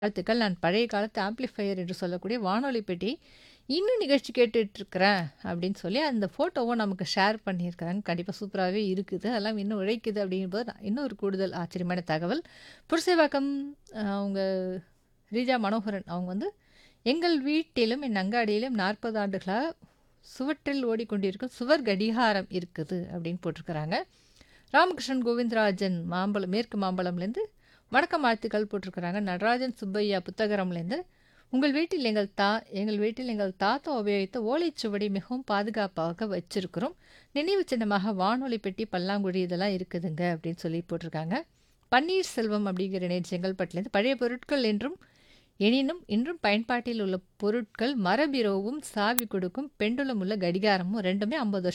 வாழ்த்துக்கள். நான் பழைய காலத்து ஆம்ப்ளிஃபையர் என்று சொல்லக்கூடிய வானொலி பெட்டி இன்னும் நிகழ்ச்சி கேட்டுட்ருக்கிறேன் அப்படின்னு சொல்லி அந்த ஃபோட்டோவும் நமக்கு ஷேர் பண்ணியிருக்கிறாங்க. கண்டிப்பா சூப்பராவே இருக்குது. அதெல்லாம் இன்னும் உழைக்குது அப்படிங்கும்போது நான் இன்னும் ஒரு கூடுதல் ஆச்சரியமான தகவல். புரசைவாக்கம் அ அவங்க ரீஜா மனோகரன் அவங்க வந்து எங்கள் வீட்டிலும் என் அங்காடியிலும் 40 ஆண்டுகளா சுவற்றில் ஓடிக்கொண்டிருக்கும் சுவர் கடிகாரம் இருக்குது அப்படின்னு போட்டிருக்கிறாங்க. ராமகிருஷ்ணன் கோவிந்தராஜன் மாம்பலம் மேற்கு மாம்பலம்லேருந்து வணக்கம் வாழ்த்துக்கள் போட்டிருக்கிறாங்க. நடராஜன் சுப்பையா புத்தகரம்லேருந்து உங்கள் வீட்டில் எங்கள் தா எங்கள் வீட்டில் எங்கள் தாத்தா உபயோகித்த ஓலைச்சுவடி மிகவும் பாதுகாப்பாக வச்சிருக்கிறோம். நினைவு சின்னமாக வானொலி பெட்டி, பல்லாங்குழி இதெல்லாம் இருக்குதுங்க அப்படின்னு சொல்லி போட்டிருக்காங்க. பன்னீர்செல்வம் அப்படிங்கிற நேர் செங்கல்பட்டுலேருந்து பழைய பொருட்கள் என்றும் எனினும் இன்றும் பயன்பாட்டில் உள்ள பொருட்கள் மர பீரோவும், சாவி கொடுக்கும் பெண்டுலம் உள்ள கடிகாரமும் 2மே 50 வருஷம்